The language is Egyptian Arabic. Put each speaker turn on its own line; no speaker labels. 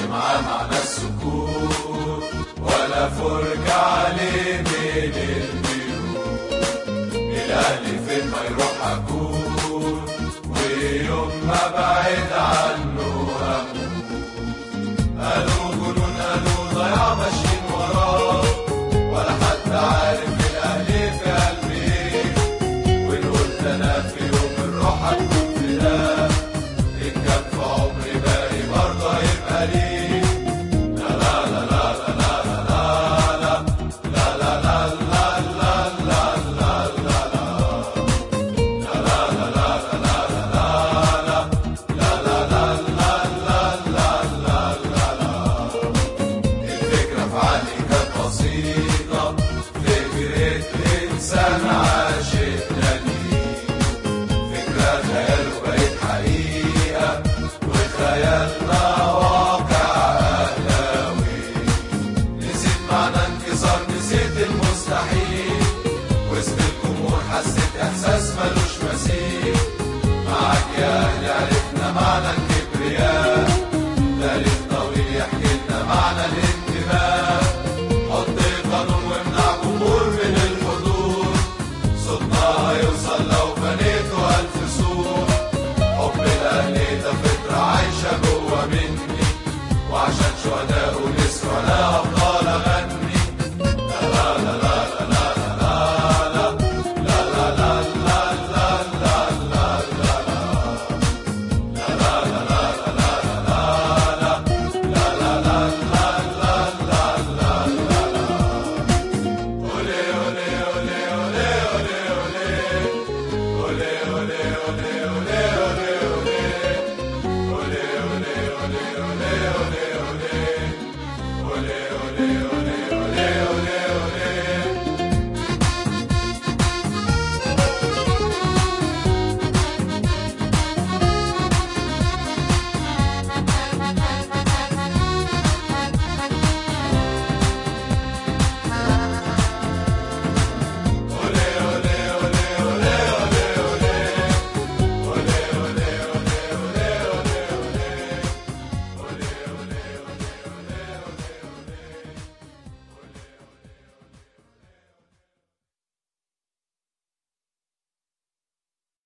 معاه معنى السكوت ولا فرجة عليه من البيوت الأهلي فين ما يروح أكون ويوم ما بعد عنه هموت قالوا جنون قالوا ضياع ماشيين وراه ولا حد عارف الأهلي في قلبي إيه وإن قلت أنا في يوم الروح هتكون فداه